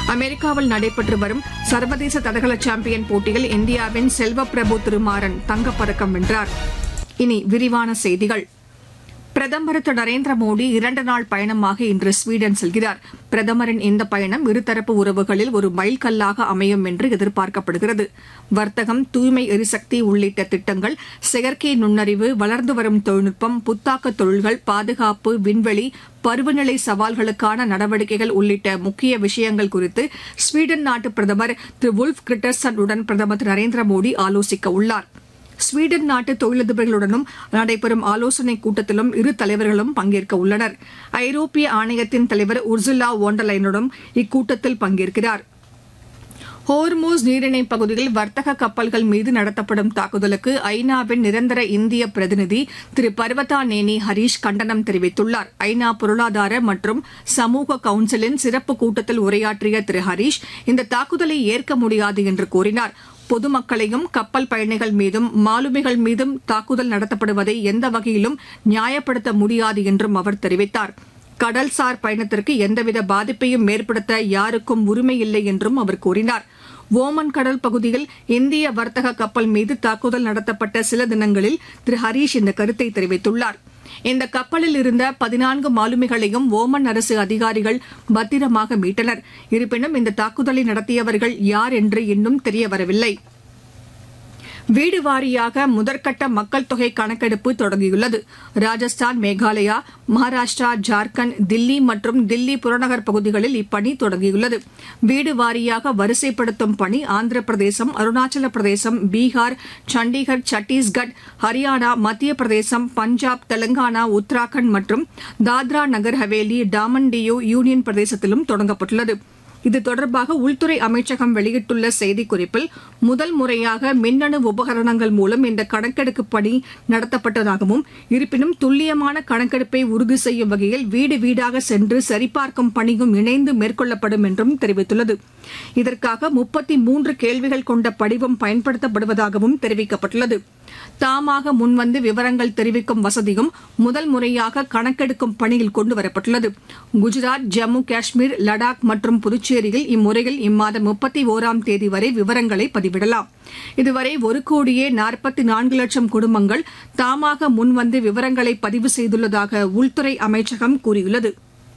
அமெரிக்காவில் நடைபெற்று வரும் சர்வதேச தடகள சாம்பியன் போட்டியில் இந்தியாவின் செல்வப்பிரபு திருமாறன் தங்கப்பதக்கம் வென்றார் இனி விரிவான செய்திகள் பிரதமர் திரு நரேந்திர மோடி இரண்டு நாள் பயணமாக இன்று ஸ்வீடன் செல்கிறார் பிரதமரின் இந்த பயணம் இருதரப்பு உறவுகளில் ஒரு மைல்கல்லாக அமையும் என்று எதிர்பார்க்கப்படுகிறது வர்த்தகம் தூய்மை எரிசக்தி உள்ளிட்ட திட்டங்கள் செயற்கை நுண்ணறிவு வளர்ந்து வரும் தொழில்நுட்பம் புத்தாக்க தொழில்கள் பாதுகாப்பு விண்வெளி பருவநிலை சவால்களுக்கான நடவடிக்கைகள் உள்ளிட்ட முக்கிய விஷயங்கள் குறித்து ஸ்வீடன் நாட்டு பிரதமர் திரு வுல்ஃப் கிரிட்டர்சன் உடன் பிரதமர் திரு நரேந்திர மோடி ஆலோசிக்க உள்ளார் ஸ்வீடன் நாட்டு தொழிலதிபர்களுடனும் நடைபெறும் ஆலோசனைக் கூட்டத்திலும் இரு தலைவர்களும் பங்கேற்க உள்ளனர் ஐரோப்பிய ஆணையத்தின் தலைவர் உர்சுலா ஓண்டலைனுடன் இக்கூட்டத்தில் பங்கேற்கிறார் ஹோர்மூஸ் நீரிணை பகுதியில் வர்த்தக கப்பல்கள் மீது நடத்தப்படும் தாக்குதலுக்கு ஐநாவின் நிரந்தர இந்திய பிரதிநிதி திரு பர்வதா நேனி ஹரீஷ் கண்டனம் தெரிவித்துள்ளார் ஐநா பொருளாதார மற்றும் சமூக கவுன்சிலின் சிறப்பு கூட்டத்தில் உரையாற்றிய திரு ஹரீஷ் இந்த தாக்குதலை ஏற்க முடியாது என்று கூறினார் பொதுமக்களையும் கப்பல் பயணிகள் மீதும் மாலுமிகள் மீதும் தாக்குதல் நடத்தப்படுவதை எந்த வகையிலும் நியாயப்படுத்த முடியாது என்றும் அவர் தெரிவித்தார் கடல்சார் பயணத்திற்கு எந்தவித பாதிப்பையும் ஏற்படுத்த யாருக்கும் உரிமையில்லை என்றும் அவர் கூறினார் ஓமன் கடல் பகுதியில் இந்திய வர்த்தக கப்பல் மீது தாக்குதல் நடத்தப்பட்ட சில தினங்களில் திரு ஹரீஷ் இந்த கருத்தை தெரிவித்துள்ளார் இந்த கப்பலில் இருந்த பதினான்கு மாலுமிகளையும் ஓமன் அரசு அதிகாரிகள் பத்திரமாக மீட்டனர் இருப்பினும் இந்த தாக்குதலை நடத்தியவர்கள் யார் என்று இன்னும் தெரியவரவில்லை வீடு வாரியாக முதற்கட்ட மக்கள் தொகை கணக்கெடுப்பு தொடங்கியுள்ளது ராஜஸ்தான் மேகாலயா மகாராஷ்டிரா ஜார்க்கண்ட் தில்லி மற்றும் தில்லி புறநகர் பகுதிகளில் இப்பணி தொடங்கியுள்ளது வீடு வாரியாக வரிசைப்படுத்தும் பணி ஆந்திர பிரதேசம் அருணாச்சல பிரதேசம் பீகார் சண்டிகர் சத்தீஸ்கட் ஹரியானா மத்திய பிரதேசம் பஞ்சாப் தெலங்கானா உத்தராகண்ட் மற்றும் தாத்ரா நகர் ஹவேலி டாமன் டியூ யூனியன் பிரதேசத்திலும் தொடங்கப்பட்டுள்ளது இது தொடர்பாக உள்துறை அமைச்சகம் வெளியிட்டுள்ள செய்திக்குறிப்பில் முதல் முறையாக மின்னணு உபகரணங்கள் மூலம் இந்த கணக்கெடுப்பு பணி நடத்தப்பட்டதாகவும் இருப்பினும் துல்லியமான கணக்கெடுப்பை உறுதி செய்யும் வகையில் வீடு வீடாக சென்று சரிபார்க்கும் பணியும் இணைந்து மேற்கொள்ளப்படும் என்றும் தெரிவித்துள்ளது இதற்காக முப்பத்தி மூன்று கேள்விகள் கொண்ட படிவம் பயன்படுத்தப்படுவதாகவும் தெரிவிக்கப்பட்டுள்ளது தாமாக முன்வந்து விவரங்கள் தெரிவிக்கும் வசதியும் முதல் முறையாக கணக்கெடுக்கும் பணியில் கொண்டுவரப்பட்டுள்ளது குஜராத் ஜம்மு காஷ்மீர் லடாக் மற்றும் புதுச்சேரியில் இம்முறையில் இம்மாதம் முப்பத்தி ஓராம் தேதி வரை விவரங்களை பதிவிடலாம் இதுவரை ஒரு கோடியே நாற்பத்தி நான்கு லட்சம் குடும்பங்கள் தாமாக முன்வந்து விவரங்களை பதிவு செய்துள்ளதாக உள்துறை அமைச்சகம் கூறியுள்ளது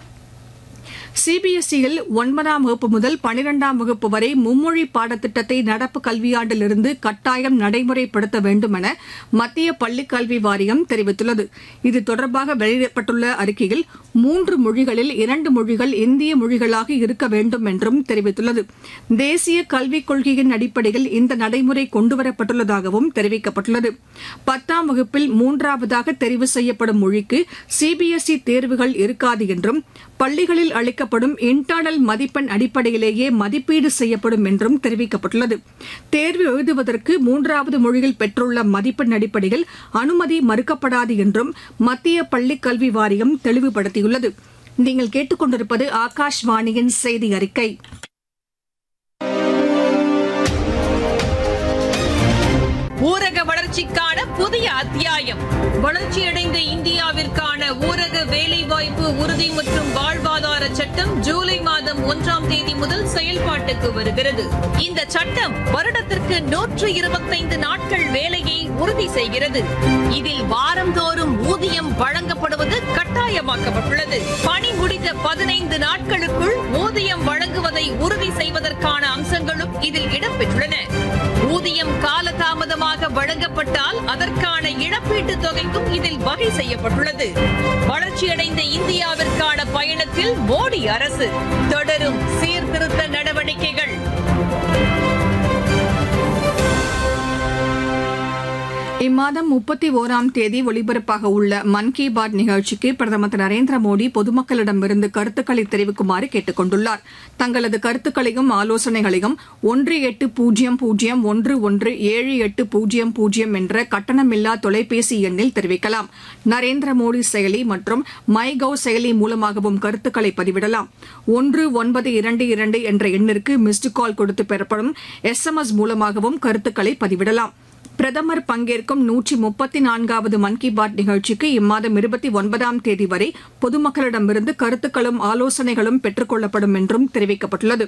சிபிஎஸ்இயில் ஒன்பதாம் வகுப்பு முதல் பனிரெண்டாம் வகுப்பு வரை மும்மொழி பாடத்திட்டத்தை நடப்பு கல்வியாண்டிலிருந்து கட்டாயம் நடைமுறைப்படுத்த வேண்டும் என மத்திய பள்ளிக் கல்வி வாரியம் தெரிவித்துள்ளது இது தொடர்பாக வெளியிடப்பட்டுள்ள அறிக்கையில் மூன்று மொழிகளில் இரண்டு மொழிகள் இந்திய மொழிகளாக இருக்க வேண்டும் என்றும் தெரிவித்துள்ளது தேசிய கல்விக் கொள்கையின் அடிப்படையில் இந்த நடைமுறை கொண்டுவரப்பட்டுள்ளதாகவும் தெரிவிக்கப்பட்டுள்ளது பத்தாம் வகுப்பில் மூன்றாவதாக தெரிவு செய்யப்படும் மொழிக்கு சிபிஎஸ்இ தேர்வுகள் இருக்காது என்றும் பள்ளிகளில் அளிக்கப்படும் இன்டர்னல் மதிப்பெண் அடிப்படையிலேயே மதிப்பீடு செய்யப்படும் என்றும் தெரிவிக்கப்பட்டுள்ளது தேர்வு எழுதுவதற்கு மூன்றாவது மொழியில் பெற்றுள்ள மதிப்பெண் அடிப்படையில் அனுமதி மறுக்கப்படாது என்றும் மத்திய பள்ளிக் கல்வி வாரியம் தெளிவுபடுத்தியுள்ளது நீங்கள் கேட்டுக்கொண்டிருப்பது ஆகாஷ்வாணியின் செய்தி அறிக்கை ஊரக வளர்ச்சிக்கான புதிய அத்தியாயம் வளர்ச்சியடைந்த இந்தியாவிற்கான ஊரக வேலைவாய்ப்பு உறுதி மற்றும் வாழ்வாதார சட்டம் ஜூலை மாதம் ஒன்றாம் தேதி முதல் செயல்பாட்டுக்கு வருகிறது இந்த சட்டம் வருடத்திற்கு நூற்று இருபத்தைந்து நாட்கள் வேலையை உறுதி செய்கிறது இதில் வாரந்தோறும் ஊதியம் வழங்கப்படுவது கட்டாயமாக்கப்பட்டுள்ளது பணி முடிந்த பதினைந்து நாட்களுக்குள் ஊதியம் வழங்குவதை உறுதி செய்வதற்கான அம்சங்களும் இதில் இடம்பெற்றுள்ளன ஊதியம் காலதாமதமாக வழங்கப்பட்டால் அதற்கான இழப்பீட்டு தொகைக்கும் இதில் வகை செய்யப்பட்டுள்ளது வளர்ச்சியடைந்த இந்தியாவிற்கான பயணத்தில் மோடி அரசு தொடரும் சீர்திருத்த நடவடிக்கைகள் இம்மாதம் முப்பத்தி ஓராம் தேதி ஒலிபரப்பாக உள்ள மன் கி பாத் நிகழ்ச்சிக்கு பிரதமர் திரு நரேந்திர மோடி பொதுமக்களிடமிருந்து கருத்துக்களை தெரிவிக்குமாறு கேட்டுக் கொண்டுள்ளார் தங்களது கருத்துக்களையும் ஆலோசனைகளையும் ஒன்று எட்டு பூஜ்ஜியம் பூஜ்ஜியம் ஒன்று ஒன்று ஏழு எட்டு பூஜ்ஜியம் பூஜ்ஜியம் என்ற கட்டணமில்லா தொலைபேசி எண்ணில் தெரிவிக்கலாம் நரேந்திர மோடி செயலி மற்றும் மை கவ் செயலி மூலமாகவும் கருத்துக்களை பதிவிடலாம் ஒன்று ஒன்பது இரண்டு இரண்டு என்ற எண்ணிற்கு மிஸ்டு கால் கொடுத்து பெறப்படும் எஸ் எம் எஸ் மூலமாகவும் கருத்துக்களை பதிவிடலாம் பிரதமர் பங்கேற்கும் நூற்றி முப்பத்தி நான்காவது மன் கி பாத் நிகழ்ச்சிக்கு இம்மாதம் இருபத்தி ஒன்பதாம் தேதி வரை பொதுமக்களிடமிருந்து கருத்துக்களும் ஆலோசனைகளும் பெற்றுக் கொள்ளப்படும் என்றும் தெரிவிக்கப்பட்டுள்ளது